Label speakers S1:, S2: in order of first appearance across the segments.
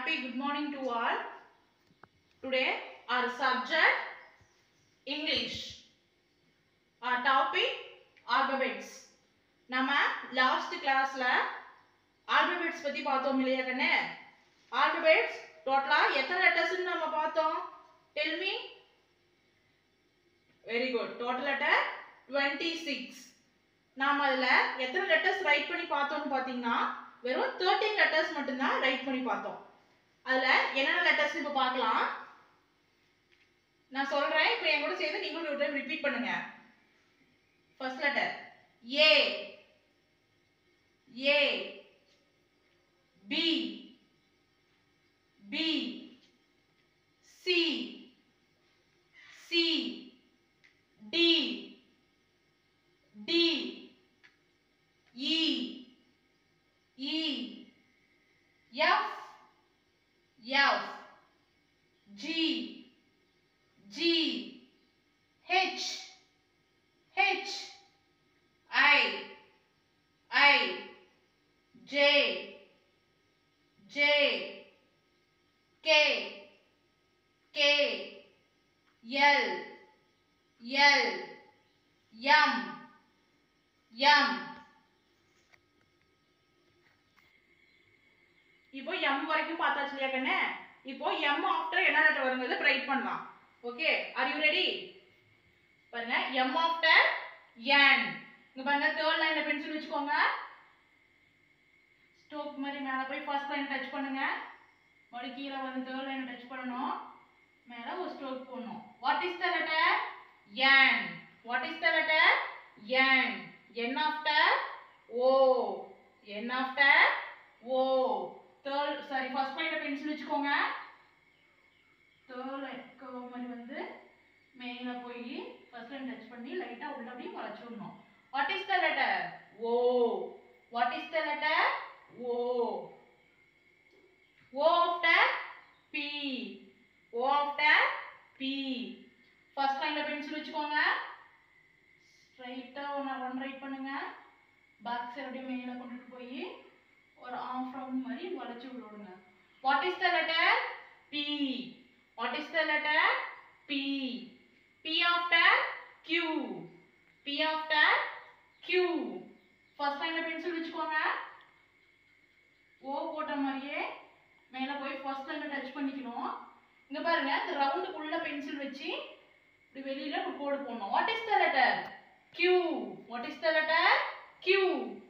S1: happy good morning to all. Today our subject English. Our topic alphabets. நம்ம last கிளாஸ்ல alphabets பத்தி பார்த்தோம் இல்லையா கண்ணே ஆல்பபெட்ஸ் டோட்டலா எத்தனை லெட்டர்ஸ் நம்ம பார்த்தோம் tell me very good total letter 26 நாம அதுல எத்தனை லெட்டர்ஸ் ரைட் பண்ணி பார்த்தோம்னு பாத்தீங்கன்னா வெறும் 13 லெட்டர்ஸ் மட்டும்தான் ரைட் பண்ணி பார்த்தோம் அதுல என்னென்ன லெட்டர்ஸ் இப்போ பார்க்கலாம் நான் சொல்றேன் இப்போ என் கூட சேர்ந்து நீங்களும் ஒரு டைம் ரிப்பீட் பண்ணுங்க first letter A A B B C C D D E E F F G G H H I I J J K K L L M M இப்போ எம் வரைக்கும் பார்த்தாச்சு இல்லையா கண்ணே இப்போ M after என்ன letter வருங்கிறத write பண்ணலாம் okay are you ready பாருங்க எம் ஆஃப்டர் என் இங்க பாருங்க தேர்ட் லைன்ல பென்சில் வச்சுக்கோங்க ஸ்டோக் மாதிரி மேல போய் ஃபர்ஸ்ட் லைன் டச் பண்ணுங்க மறுபடியும் கீழே வந்து தேர்ட் லைன் டச் பண்ணணும் மேல ஒரு ஸ்ட்ரோக் போடணும் what is the letter N what is the letter N N after O N after O third sorry first லைன்ல பென்சில் வச்சுக்கோங்க தேர்ட் லைன் கர்வ் மாதிரி வந்து மேல போய் ஃபர்ஸ்ட் லைன் டச் பண்ணி லைட்டா உள்ள அப்படியே வளைச்சு விடணும் what is the letter O what is the letter O O after P O after P first லைன்ல பென்சில் வச்சுக்கோங்க ஸ்ட்ரைட்டா ஒன் ஒன் ரைட் பண்ணுங்க பேக் சைடு அப்படியே மேல கொண்டுட்டு போய் ஒரு ஆஃப் ரவுண்ட் மாதிரி வளைச்சு விடுங்க what is the letter P what is the letter P P after Q P after Q first லைன்ல பென்சில் வச்சுக்கோங்க ஓ போட்ட மாதிரியே மேல போய் ஃபர்ஸ்ட் லைன்ல டச் பண்ணிக்கணும் இங்க பாருங்க இந்த ரவுண்டுக்குள்ள பென்சில் வச்சு இப்படி வெளியில ஒரு கோடு போடணும் what is the letter Q what is the letter Q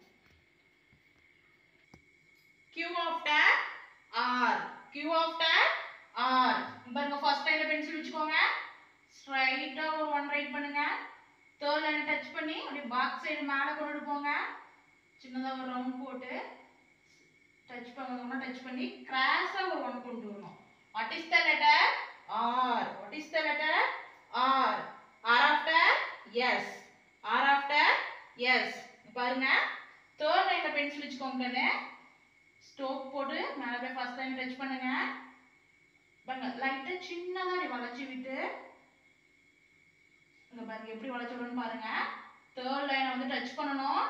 S1: Q after R Q after R பாருங்க ஃபர்ஸ்ட் லைன்ல பென்சில் வச்சுக்கோங்க ஸ்ட்ரைட்டா ஒரு ஒன் ரைட் பண்ணுங்க தேர்ட் லைன் டச் பண்ணி அப்படியே பாக் சைடு மேல கொண்டுட்டு போங்க சின்னதா ஒரு ரவுண்ட் போட்டு டச் பண்ணணும்னா டச் பண்ணி கிராஸா ஒரு ஒன் கொண்டு வரணும் what is the letter R what is the letter R R after S R after S பாருங்க தேர்ட் லைன்ல பென்சில் வச்சுக்கோங்க கண்ணு ஸ்டோக் போட்டு மேல போய் ஃபர்ஸ்ட் லைன் டச் பண்ணுங்க பாருங்க லைட்டா சின்னதா இப்படி வளைச்சு விட்டு இங்க பாருங்க எப்படி வளைச்சு விடணும் பாருங்க தேர்ட் லைனை வந்து டச் பண்ணணும்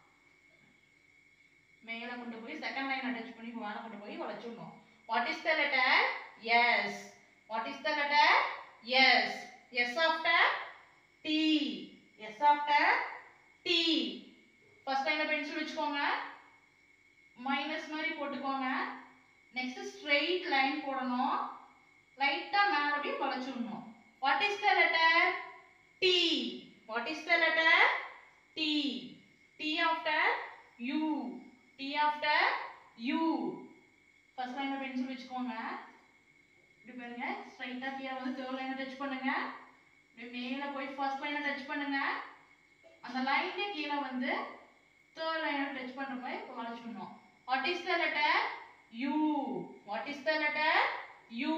S1: மேல கொண்டு போய் செகண்ட் லைனை டச் பண்ணி மேல கொண்டு போய் வளைச்சிடணும் what is the letter S what is the letter S S after T S after T first லைன்ல பென்சில் வச்சுக்கோங்க மைனஸ் மாதிரி போட்டுக்கோங்க நெக்ஸ்ட் ஸ்ட்ரெயிட் லைன் போடணும் லைட்டா மேல அப்படியே வளைச்சிடணும் what is the letter T what is the letter T T after U T after U first லைன்ல பென்சில் வச்சுக்கோங்க இப்படி பாருங்க ஸ்ட்ரைட்டா கீழே வந்து தேர்ட் லைனை டச் பண்ணுங்க இப்படி மேல போய் ஃபர்ஸ்ட் லைனை டச் பண்ணுங்க அந்த லைன்ல கீழே வந்து தேர்ட் லைனை டச் பண்ற மாதிரி வளைச்சிடணும் what is the letter U what is the letter U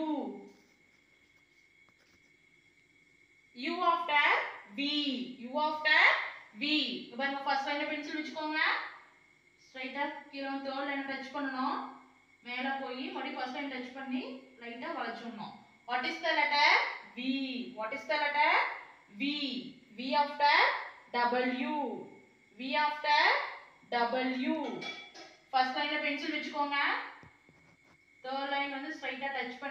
S1: U after V U after V பாருங்க ஃபர்ஸ்ட் லைன்ல பென்சில் வச்சுக்கோங்க ஸ்ட்ரைட்டா கீழே தேர்ட் லைனை டச் பண்ணணும் மேல போய் மறுபடியும் ஃபர்ஸ்ட் லைன் டச் பண்ணி லைட்டா வளைச்சிடணும் what is the letter V what is the letter V V after W V after W first லைன்ல பென்சில் வச்சுக்கோங்க தேர்ட் லைன் வந்து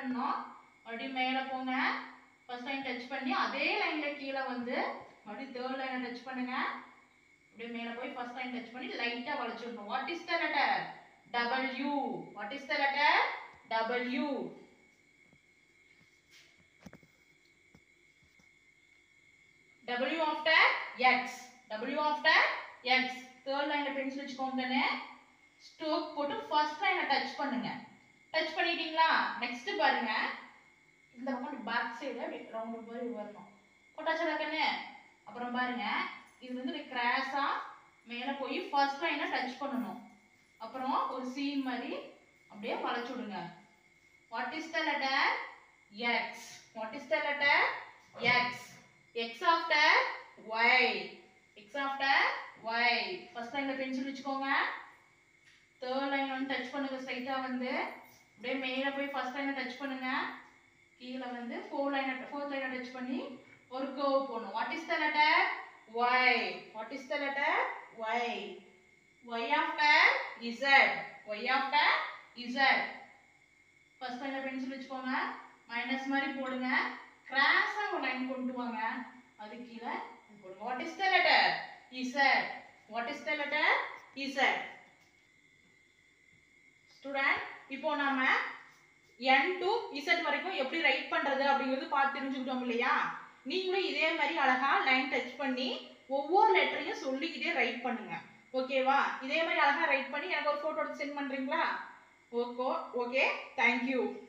S1: பண்ணணும் மறுபடியும் மேலே போங்க ஃபர்ஸ்ட் லைன் டச் பண்ணி அதே லைன்ல கீழே வந்து மறுபடியும் தேர்ட் லைனை டச் பண்ணுங்க அப்படியே மேலே போய் ஃபர்ஸ்ட் லைன் டச் பண்ணி லைட்டாக வளைச்சிடணும் what is the letter W what is the letter W W after X. W after X. Third லைன்ல பென்சில் வச்சுக்கோங்க தானே ஸ்ட்ரோக் போட்டு ஃபர்ஸ்ட் லைனை டச் பண்ணுங்க டச் பண்ணிட்டீங்களா நெக்ஸ்ட் பாருங்க இந்த பக்கம் பேக் சைடு அப்படி ரவுண்ட் மாதிரி வரணும் போட்டாச்சா கண்ணு அப்புறம் பாருங்க இது வந்து கிராஸா மேலே போய் ஃபர்ஸ்ட் லைனை டச் பண்ணணும் அப்புறம் ஒரு சீம் மாதிரி அப்படியே வளைச்சு விடுங்க what is the letter X what is the letter X x after y x after y first லைன்ல பென்சில் வச்சுக்கோங்க தேர்ட் லைன் வந்து டச் பண்ணுங்க ஸ்ட்ரைட்டா வந்து அப்படியே மேல போய் ஃபர்ஸ்ட் லைனை டச் பண்ணுங்க கீழே வந்து ஃபோர் லைனை ஃபோர்த் லைனை டச் பண்ணி ஒரு கர்வ் போடணும் what is the letter y what is the letter y y after z y after z first லைன்ல பென்சில் வச்சுக்கோங்க மைனஸ் மாதிரி போடுங்க கிராஸா ஒரு லைன் கொண்டு வாங்க அது கீழே போடுங்க what is the letter Z what is the letter Z student இப்போ நாம n டு z வரைக்கும் எப்படி ரைட் பண்றது அப்படிங்கிறது பார்த்து தெரிஞ்சுக்கிட்டோம் இல்லையா நீங்களும் இதே மாதிரி அழகா லைன் டச் பண்ணி ஒவ்வொரு லெட்டரையும் சொல்லிக்கிட்டே ரைட் பண்ணுங்க ஓகேவா இதே மாதிரி அழகா ரைட் பண்ணி எனக்கு ஒரு போட்டோ எடுத்து சென்ட் பண்றீங்களா ஓகே ஓகே தேங்க்யூ